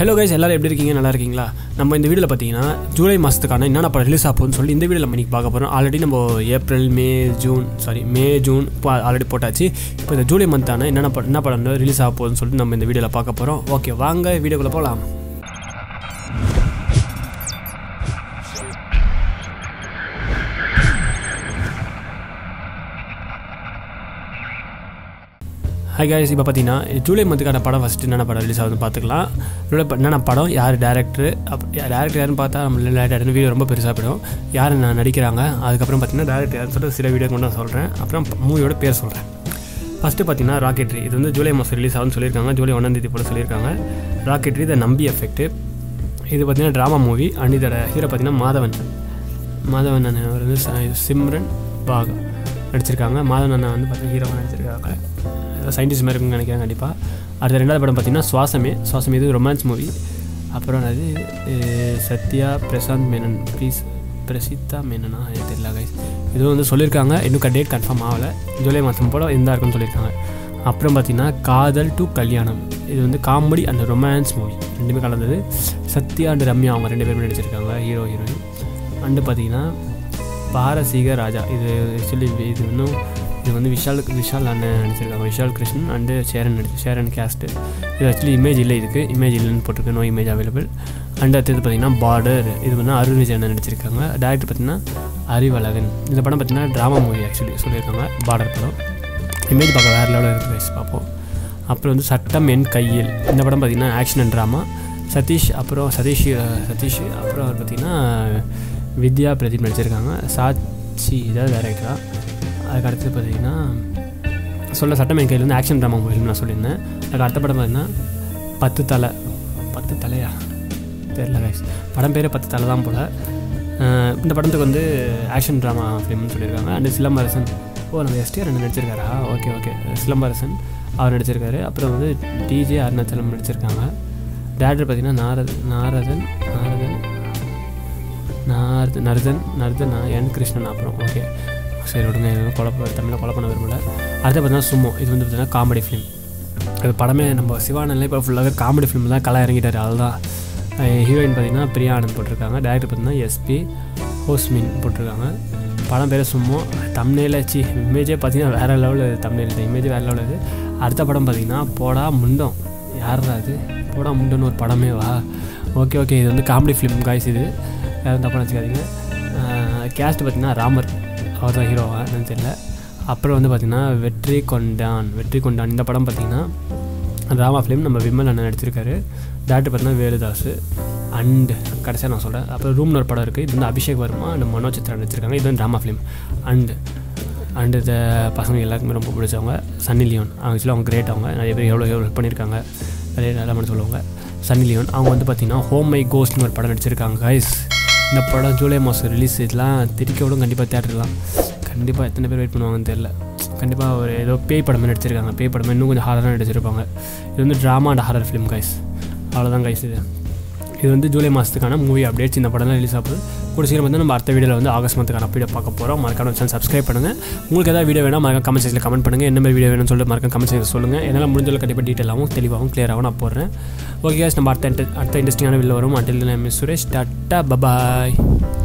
hello guys எல்லாரும் எப்படி இருக்கீங்க நல்லா இருக்கீங்களா நம்ம இந்த வீடியோவில் பார்த்தீங்கன்னா ஜூலை மாதத்துக்கான என்னென்ன படம் ரிலீஸ் ஆகும்னு சொல்லி இந்த வீடியோவில் நம்ம இன்னைக்கு பார்க்க போகிறோம் ஆல்ரெடி நம்ம April May June sorry May June இப்போ ஆல்ரெடி போட்டாச்சு இப்போ இந்த ஜூலை மந்தான என்னென்ன படம் என்ன படம் ரிலீஸ் ஆக போகுதுன்னு சொல்லிட்டு நம்ம இந்த வீடியோவில் பார்க்க போகிறோம் ஓகே வாங்க வீடியோக்குள்ளே போகலாம் ஹை கைஸ் இப்போ பார்த்தீங்கன்னா ஜூலை மந்த்துக்கான படம் ஃபஸ்ட்டு என்னென்ன படம் ரிலீஸ் ஆகுதுன்னு பார்த்துக்கலாம் இதோட ப- என்னென்ன படம் யார் டேரக்டர் அப் டேரக்டர் யாருன்னு பார்த்தா நம்ம லேட்டாக வீடியோ ரொம்ப பெருசாக போயிடும் யார் நான் நடிக்கிறாங்க அதுக்கப்புறம் பார்த்தீங்கன்னா டேரக்டர் யாருன்னு சொல்லிட்டு சில வீடியோ கொண்டு நான் சொல்கிறேன் அப்புறம் மூவியோட பேர் சொல்கிறேன் ஃபஸ்ட்டு பார்த்தீங்கன்னா ராக்கெட்ரி இது வந்து ஜூலை மாதம் ரிலீஸ் ஆகும்னு சொல்லியிருக்காங்க ஜூலை ஒன்றாம் தேதி போல சொல்லியிருக்காங்க ராக்கெட்ரி த நம்பி எஃபெக்ட் இது பார்த்தீங்கன்னா ட்ராமா மூவி அண்ட் இதோட ஹீரோ பார்த்தீங்கன்னா மாதவன் மாதவன் அண்ணன் அவர் வந்து ச- சிம்ரன் பாக் நடிச்சிருக்காங்க மாதவன் அண்ணன் வந்து பார்த்தீங்கன்னா ஹீரோவாக நடிச்சிருக்காங்க சயின்டிஸ்ட் மாதிரி இருக்குன்னு நினைக்கிறேன் கண்டிப்பாக அடுத்த ரெண்டாவது படம் பார்த்தீங்கன்னா சுவாசமே சுவாசமே இது ரொமான்ஸ் மூவி அப்புறம் அது அஹ், சத்யா பிரசாந்த் மேனன் ப்ளீஸ் பிரசித்தா மேனனா எனக்கு தெரியல கைஸ் இதுவும் வந்து சொல்லியிருக்காங்க இன்னும் டேட் கன்ஃபார்ம் ஆகலை ஜூலை மாதம் போல் இருந்தா இருக்குன்னு சொல்லியிருக்காங்க அப்புறம் பார்த்தீங்கன்னா காதல் டு கல்யாணம் இது வந்து காமெடி அண்ட் ரொமான்ஸ் மூவி ரெண்டுமே கலந்தது சத்யா அண்ட் ரம்யா அவங்க ரெண்டு பேருமே நடிச்சிருக்காங்க ஹீரோ ஹீரோயின் அண்டு பார்த்தீங்கன்னா பாரசீக ராஜா இது ஆக்சுவலி இது இன்னும் இது வந்து விஷால் விஷால் அண்ணன் நடிச்சிருக்காங்க விஷால் கிருஷ்ணன் அண்டு சேரன் நடிச்சு சேரன் கேஸ்ட்டு இது ஆக்சுவலி இமேஜ் இல்லை இதுக்கு இமேஜ் இல்லைன்னு போட்டிருக்கு நோ இமேஜ் அவைலபிள் அண்ட் அடுத்தது பார்த்தீங்கன்னா பார்டர் இது வந்து அருண் விஜய் அண்ணன் நடிச்சிருக்காங்க டேரக்டர் பார்த்தீங்கன்னா அறிவழகன் இந்த படம் பார்த்தீங்கன்னா ட்ராமா மூவி ஆக்சுவலி சொல்லியிருக்காங்க பார்டர் படம் இமேஜ் பார்க்க வேறு லெவலில் இருக்குது guys, பார்ப்போம் அப்புறம் வந்து சட்டம் என் கையில் இந்த படம் பார்த்திங்கன்னா ஆக்ஷன் அண்ட் ட்ராமா சதீஷ் அப்புறம் சதீஷ் அஹ், சதீஷ் அப்புறம் அவர் பார்த்திங்கன்னா வித்யா பிரதீப் நடிச்சிருக்காங்க சாட்சி இதாவது டேரக்டராக அதுக்கு அடுத்தது பார்த்திங்கன்னா சொல்ல சட்டம் என் கையில் வந்து ஆக்ஷன் ட்ராமா மூவின்னு நான் சொல்லியிருந்தேன் அதுக்கு அடுத்த படம் பார்த்திங்கன்னா பத்து தலை பத்து தலையா தெரில கைஸ் படம் பேர் பத்து தலை தான் போல் அஹ், இந்த படத்துக்கு வந்து ஆக்ஷன் ட்ராமா ஃபிலிம்னு சொல்லியிருக்காங்க அண்ட் சிலம்பரசன் ஓ நம்ம எஸ்டிஆர் ரெண்டு நடிச்சிருக்காரா ஓகே ஓகே சிலம்பரசன் அவர் நடிச்சிருக்காரு அப்புறம் வந்து டிஜே அருணாச்சலம் நடிச்சிருக்காங்க டேரக்டர் பார்த்தீங்கன்னா நாரத் நாரதன் நாரதன் நாரத நர்தன் நர்தன் என் கிருஷ்ணன் அப்புறம் ஓகே சரி விடுங்க எதுவும் குழப்ப தமிழில் குழப்ப பண்ண விரும்பல அடுத்து பார்த்தீங்கன்னா சும்மோ இது வந்து பார்த்தீங்கன்னா காமெடி ஃபிலிம் அது படமே நம்ம சிவானல்ல இப்போ ஃபுல்லாகவே காமெடி ஃபிலிம் தான் கலை இறங்கிட்டார் அதுதான் ஹீரோயின் பார்த்தீங்கன்னா பிரியா ஆனந்த் போட்டிருக்காங்க டேரக்டர் பார்த்தீங்கன்னா எஸ்பி ஹோஸ்மின் போட்டிருக்காங்க படம் பேர் சும்மா தமிழில் சி இமேஜே பார்த்தீங்கன்னா வேறு லெவலில் தமிழில் இமேஜ் வேறு லெவலில் இது அடுத்த படம் பார்த்தீங்கன்னா போடா முண்டம் யாரா அது போடா முண்டன்னு ஒரு படமே வா ஓகே ஓகே இது வந்து காமெடி ஃபிலிம் காய்ஸ் இது யாரும் தப்பாக நினச்சிக்காதீங்க கேஸ்ட் பார்த்தீங்கன்னா ராமர் அவர் தான் ஹீரோவா என்னன்னு தெரியல அப்புறம் வந்து பார்த்திங்கன்னா வெற்றி கொண்டான் வெற்றி கொண்டான் இந்த படம் பார்த்திங்கன்னா ராமா ஃபிலிம் நம்ம விமல் அண்ணன் நடிச்சிருக்காரு டேரக்டர் பார்த்தீங்கன்னா வேலுதாஸ் அண்டு கடைசியாக நான் சொல்கிறேன் அப்புறம் ரூம்னு ஒரு படம் இருக்குது இது வந்து அபிஷேக் வர்மா அண்ட் மனோஜ் சித்ரா நடிச்சிருக்காங்க இது வந்து ட்ராமா ஃபிலிம் அண்டு அண்டு இந்த பசங்க எல்லாருக்குமே ரொம்ப பிடிச்சவங்க சன்னி லியோன் அவங்க ஆக்சுவலி அவங்க கிரேட் அவங்க நிறைய பேர் எவ்வளோ எவ்வளோ ஹெல்ப் பண்ணியிருக்காங்க நிறைய நல்லா பண்ண சொல்லுவாங்க சன்னி லியோன் அவங்க வந்து பார்த்திங்கன்னா ஹோம் மை கோஸ்ட்னு ஒரு படம் நடிச்சிருக்காங்க கைஸ் இந்த படம் ஜூலை மாதம் ரிலீஸ் இதெல்லாம் திரிக்கவிடும் கண்டிப்பாக தேட்டர்லாம் கண்டிப்பாக எத்தனை பேர் வெயிட் பண்ணுவாங்கன்னு தெரில கண்டிப்பாக ஒரு ஏதோ பேய் படமே நடிச்சிருக்காங்க பேய் படமே இன்னும் கொஞ்சம் ஹாரராக நடிச்சிருப்பாங்க இது வந்து drama and horror film guys அவ்வளோதான் கைஸ் இது இது வந்து ஜூலை மாதத்துக்கான மூவி அப்டேட்ஸ் இந்த படம்லாம் ரிலீஸ் ஆகுது கூட சீக்கிரம் வந்து நம்ம அடுத்த வீடியோவில் வந்து ஆகஸ்ட் மந்த்துக்கான வீடியோ பார்க்க போகிறோம் மறக்காம சேனல் சப்ஸ்கிரைப் பண்ணுங்கள் உங்களுக்கு ஏதாவது வீடியோ வேணால் மறக்காம கமெண்ட் செக்ஷனில் கமெண்ட் பண்ணுங்கள் என்ன மாதிரி வீடியோ வேணும்னு சொல்லிட்டு மறக்காம கமெண்ட் செக்ஷனில் சொல்லுங்கள் என்னால் முடிஞ்சளவு கண்டிப்பாக டீட்டெயிலாகவும் தெளிவாகவும் கிளியராகவும் நான் போடுறேன் ஓகே guys நம்ம அடுத்த inter- அடுத்த இன்ட்ரெஸ்டிங்கான வீடியோ வரும் அட்டில் மிஸ் சுரேஷ் டாட்டா பபாய்